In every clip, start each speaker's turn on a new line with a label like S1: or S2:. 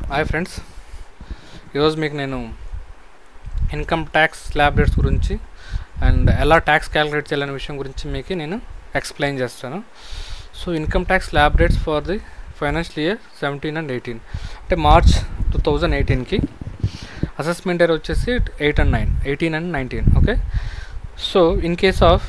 S1: hi friends ఈరోజు మీకు నేను ఇన్కమ్ ట్యాక్స్ స్లాబ్ రేట్స్ గురించి అండ్ ఎలా ట్యాక్స్ క్యాలిక్యులేట్ చేయాలనే విషయం గురించి మీకు నేను ఎక్స్ప్లెయిన్ చేస్తాను so income tax slab rates for the financial year seventeen and eighteen అంటే మార్చ్ టూ థౌజండ్ ఎయిటీన్కి అసెస్మెంట్ ఇయర్ వచ్చేసి eight and nine eighteen and nineteen okay so in case of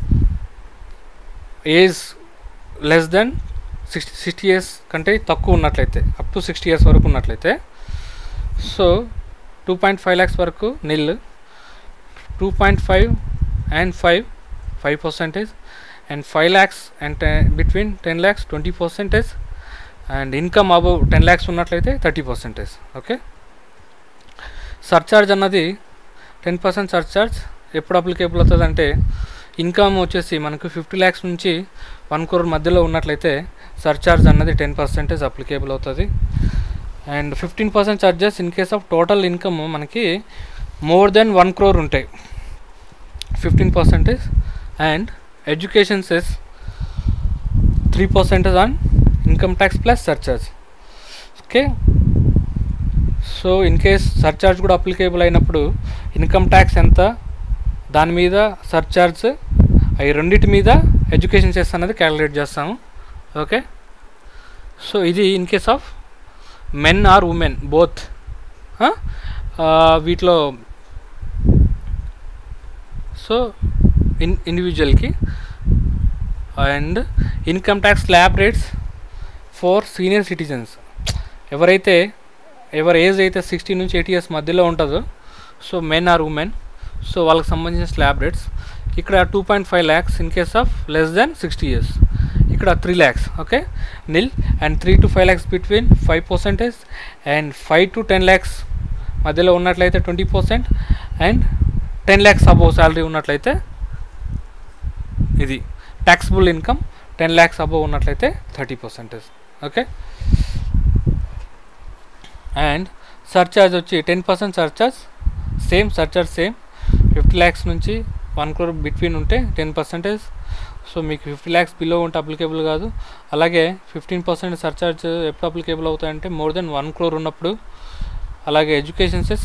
S1: age less than sixty sixty years కంటే తక్కువ ఉన్నట్లయితే up to sixty years వరకు ఉన్నట్లయితే so two point five lakhs వరకు nil two point five and five five percentage and five lakhs and between ten lakhs twenty percentage and income above ten lakhs ఉన్నట్లయితే thirty percentage okay surcharge అన్నది ten percent surcharge ఎప్పుడు applicable అవుతుంది అంటే income వచ్చేసి మనకు fifty lakhs నుంచి one crore మధ్యలో ఉన్నట్లయితే సర్చార్జ్ అన్నది టెన్ పర్సెంటేజ్ అప్లికేబుల్ అవుతుంది and fifteen percent charges in case of total income మనకి మోర్ దెన్ వన్ క్రోర్ ఉంటాయి fifteen percentage and education cess three percentage on income tax plus surcharge okay so in case surcharge కూడా applicable అయినప్పుడు income tax ఎంత దాని మీద surcharge అవి రెండింటి మీద ఎడ్యుకేషన్ సెస్ అనేది క్యాలిక్యులేట్ చేస్తాము ఓకే సో ఇది in case of men or women both వీటిలో so in ఇండివిజువల్కి and income tax slab rates for senior citizens ఎవరైతే ఎవరి ఏజ్ అయితే సిక్స్టీ నుంచి ఎయిటీ ఇయర్స్ మధ్యలో ఉంటుందో so men or women so వాళ్ళకి సంబంధించిన స్లాబ్ రేట్స్ ఇక్కడ two point five lakhs in case of less than sixty years ఇక్కడ three lakhs okay nil and three to five lakhs between five percentage and five to ten lakhs మధ్యలో ఉన్నట్లయితే twenty percent and ten lakhs above salary ఉన్నట్లయితే ఇది taxable income ten lakhs above ఉన్నట్లయితే thirty percentage okay and surcharge వచ్చి ten percent surcharge same surcharge same fifty lakhs నుంచి one crore between ఉంటే ten percentage so మీకు fifty lakhs below ఉంటే అప్లికేబుల్ కాదు అలాగే ఫిఫ్టీన్ పర్సెంట్ సర్చార్జ్ ఎప్పుడు అప్లికేబుల్ అవుతాయంటే మోర్ దెన్ వన్ క్రోర్ ఉన్నప్పుడు అలాగే education cess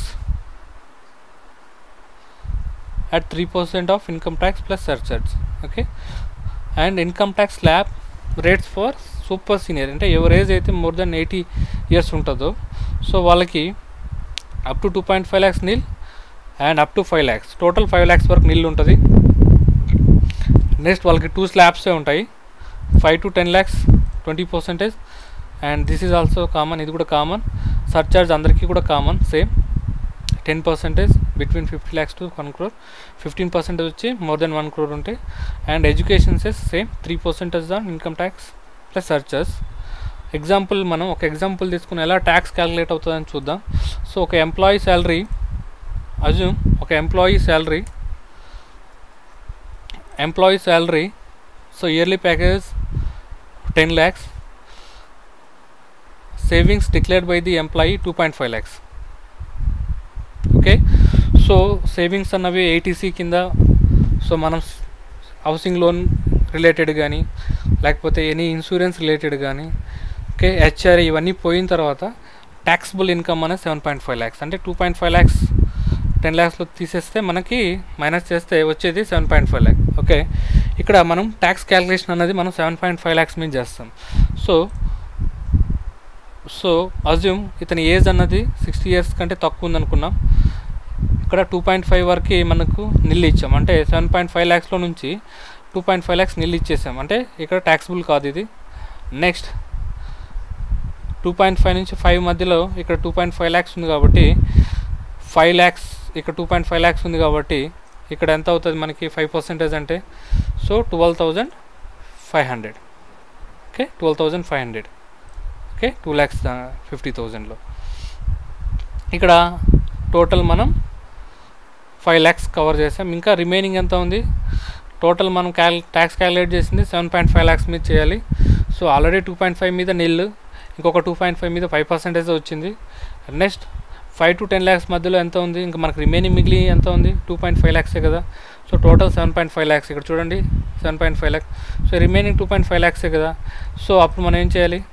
S1: at three percent of income tax plus surcharge okay and income tax slab rates for super senior అంటే ఎవరి ఏజ్ అయితే మోర్ దెన్ ఎయిటీ ఇయర్స్ ఉంటుందో so వాళ్ళకి up to two point five lakhs nil and up to five lakhs total five lakhs వరకు నీళ్ళు ఉంటుంది next వాళ్ళకి two స్లాబ్సే ఉంటాయి five to ten lakhs twenty percentage and this is also common ఇది కూడా కామన్ సర్చార్జ్ అందరికీ కూడా common same ten percentage between fifty lakhs to one crore fifteen percentage వచ్చి మోర్ దెన్ వన్ క్రోర్ ఉంటాయి and education cess same three percentage on income tax plus surcharge example మనం ఒక example తీసుకుని ఎలా ట్యాక్స్ క్యాలిక్యులేట్ అవుతుందని చూద్దాం సో ఒక ఎంప్లాయీ శాలరీ అజ్యూమ్ ఒక employee salary employee salary so yearly package ten lakhs savings declared by the employee two point five lakhs okay so savings అన్నవి ATC కింద సో మనం హౌసింగ్ లోన్ రిలేటెడ్ కానీ లేకపోతే ఎనీ ఇన్సూరెన్స్ రిలేటెడ్ కానీ ఓకే హెచ్ఆర్ ఇవన్నీ పోయిన తర్వాత ట్యాక్సిబుల్ ఇన్కమ్ అనేది సెవెన్ పాయింట్ ఫైవ్ ల్యాక్స్ అంటే two point five lakhs ten ల్యాక్స్లో తీసేస్తే మనకి మైనస్ చేస్తే వచ్చేది seven point five lakh okay ఇక్కడ మనం ట్యాక్స్ క్యాలిక్యులేషన్ అనేది మనం సెవెన్ పాయింట్ ఫైవ్ ల్యాక్స్ మీద చేస్తాం సో సో అజ్యూమ్ ఇతని ఏజ్ అన్నది సిక్స్టీ ఇయర్స్ కంటే తక్కువ ఉందనుకున్నాం ఇక్కడ టూ పాయింట్ ఫైవ్ వరకు మనకు నిల్లు ఇచ్చాం అంటే సెవెన్ పాయింట్ ఫైవ్ ల్యాక్స్లో నుంచి టూ పాయింట్ ఫైవ్ ల్యాక్స్ నిల్లు ఇచ్చేసాం అంటే ఇక్కడ ట్యాక్సిబుల్ కాదు ఇది నెక్స్ట్ టూ పాయింట్ ఫైవ్ నుంచి ఫైవ్ మధ్యలో ఇక్కడ టూ పాయింట్ ఫైవ్ ల్యాక్స్ ఉంది కాబట్టి ఫైవ్ ల్యాక్స్ ఇక్కడ టూ పాయింట్ ఫైవ్ ల్యాక్స్ ఉంది కాబట్టి ఇక్కడ ఎంత అవుతుంది మనకి ఫైవ్ పర్సెంటేజ్ అంటే so twelve thousand five hundred okay twelve thousand five hundred okay two lakhs fifty థౌజండ్లో ఇక్కడ టోటల్ మనం ఫైవ్ ల్యాక్స్ కవర్ చేసాం ఇంకా రిమైనింగ్ ఎంత ఉంది టోటల్ మనం క్యాల్ ట్యాక్స్ క్యాలిక్యులేట్ చేసింది సెవెన్ పాయింట్ ఫైవ్ ల్యాక్స్ మీద చేయాలి so already two point five మీద నిల్లు ఇంకొక టూ పాయింట్ ఫైవ్ మీద ఫైవ్ పర్సెంటేజ్ వచ్చింది next five to ten lakhs మధ్యలో ఎంత ఉంది ఇంకా మనకు రిమైనింగ్ మిగిలి ఎంత ఉంది టూ పాయింట్ ఫైవ్ ల్యాక్సే కదా so total seven point five lakhs ఇక్కడ చూడండి seven point five lakhs so remaining two point five ల్యాక్సే కదా సో అప్పుడు మనం ఏం చేయాలి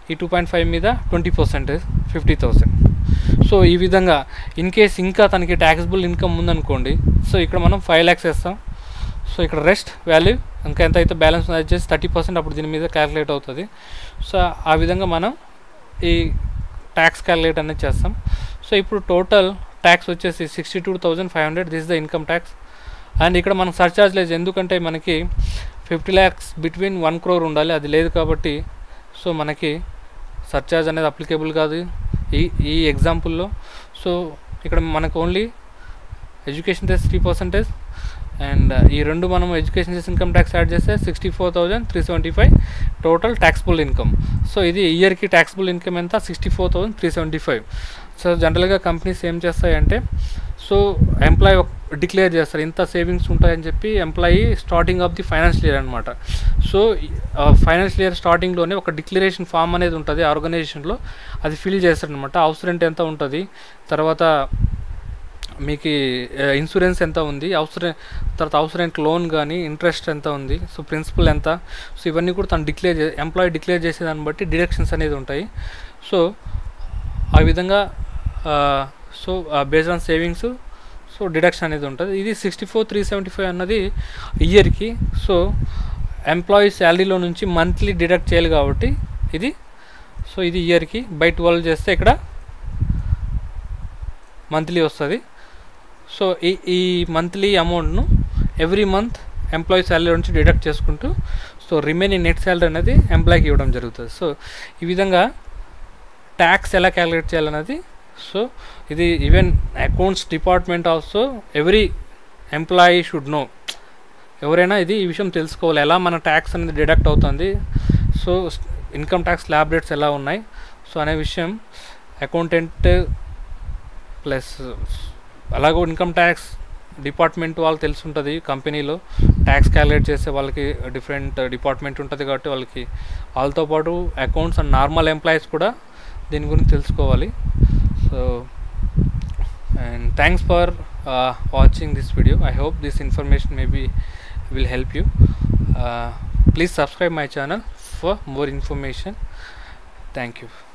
S1: ఈ టూ పాయింట్ ఫైవ్ మీద twenty percentage fifty thousand so ఈ విధంగా ఇన్ కేస్ ఇంకా తనకి ట్యాక్సిబుల్ ఇన్కమ్ ఉందనుకోండి సో ఇక్కడ మనం ఫైవ్ ల్యాక్స్ వేస్తాం సో ఇక్కడ రెస్ట్ వాల్యూ ఇంకా ఎంత అయితే బ్యాలెన్స్ అది చేసి థర్టీ పర్సెంట్ అప్పుడు దీని మీద క్యాలిక్యులేట్ అవుతుంది సో ఆ విధంగా మనం ఈ ట్యాక్స్ క్యాలిక్యులేట్ అనేది చేస్తాం సో ఇప్పుడు టోటల్ ట్యాక్స్ వచ్చేసి sixty two thousand five hundred this the income tax and ఇక్కడ మనం సర్చార్జ్ లేదు ఎందుకంటే మనకి fifty lakhs between one crore ఉండాలి అది లేదు కాబట్టి సో మనకి సర్చార్జ్ అనేది అప్లికేబుల్ కాదు ఈ ఈ ఎగ్జాంపుల్లో సో ఇక్కడ మనకు only education test three percentage and ఈ రెండు మనం ఎడ్యుకేషన్ చేసి ఇన్కమ్ ట్యాక్స్ యాడ్ చేస్తే sixty four thousand three seventy five total taxable income so ఇది ఇయర్కి ట్యాక్స్బుల్ ఇన్కమ్ ఎంత sixty four thousand three seventy five so జనరల్గా కంపెనీస్ ఏం చేస్తాయంటే సో ఎంప్లాయీ డిక్లేర్ చేస్తారు ఇంత సేవింగ్స్ ఉంటాయని చెప్పి employee starting of the financial year అనమాట సో ఫైనాన్షియల్ ఇయర్ స్టార్టింగ్లోనే ఒక డిక్లరేషన్ ఫామ్ అనేది ఉంటుంది ఆర్గనైజేషన్లో అది ఫిల్ చేస్తారనమాట హౌస్ రెంట్ ఎంత ఉంటుంది తర్వాత మీకు ఇన్సూరెన్స్ ఎంత ఉంది హౌస్ రెంట్ తర్వాత హౌస్ రెంట్ లోన్ కానీ ఇంట్రెస్ట్ ఎంత ఉంది సో ప్రిన్సిపల్ ఎంత సో ఇవన్నీ కూడా తను డిక్లేర్ చే ఎంప్లాయీ డిక్లేర్ చేసే దాన్ని బట్టి డిడక్షన్స్ అనేది ఉంటాయి సో ఆ విధంగా so based on savings so deduction అనేది ఉంటుంది ఇది sixty four three seventy five అన్నది ఇయర్కి సో ఎంప్లాయీ శాలరీలో నుంచి మంత్లీ డిడక్ట్ చేయాలి కాబట్టి ఇది సో ఇది ఇయర్కి బై ట్వెల్వ్ చేస్తే ఇక్కడ మంత్లీ వస్తుంది సో ఈ ఈ మంత్లీ అమౌంట్ను ఎవ్రీ మంత్ ఎంప్లాయీ శాలరీ నుంచి డిడక్ట్ చేసుకుంటూ సో రిమైనింగ్ నెట్ శాలరీ అనేది ఎంప్లాయీకి ఇవ్వడం జరుగుతుంది సో ఈ విధంగా ట్యాక్స్ ఎలా క్యాలిక్యులేట్ చేయాలన్నది సో ఇది even accounts department also every employee should know ఎవరైనా ఇది ఈ విషయం తెలుసుకోవాలి ఎలా మన ట్యాక్స్ అనేది డిడక్ట్ అవుతుంది so income tax lab rates ఎలా ఉన్నాయి సో అనే విషయం అకౌంటెంట్ ప్లస్ అలాగో ఇన్కమ్ ట్యాక్స్ డిపార్ట్మెంట్ వాళ్ళు తెలిసి ఉంటుంది కంపెనీలో ట్యాక్స్ క్యాలిక్యులేట్ చేసే వాళ్ళకి డిఫరెంట్ డిపార్ట్మెంట్ ఉంటుంది కాబట్టి వాళ్ళకి వాళ్ళతో పాటు అకౌంట్స్ అండ్ నార్మల్ ఎంప్లాయీస్ కూడా దీని గురించి తెలుసుకోవాలి so and thanks for watching this video I hope this information maybe will help you please subscribe my channel for more information thank you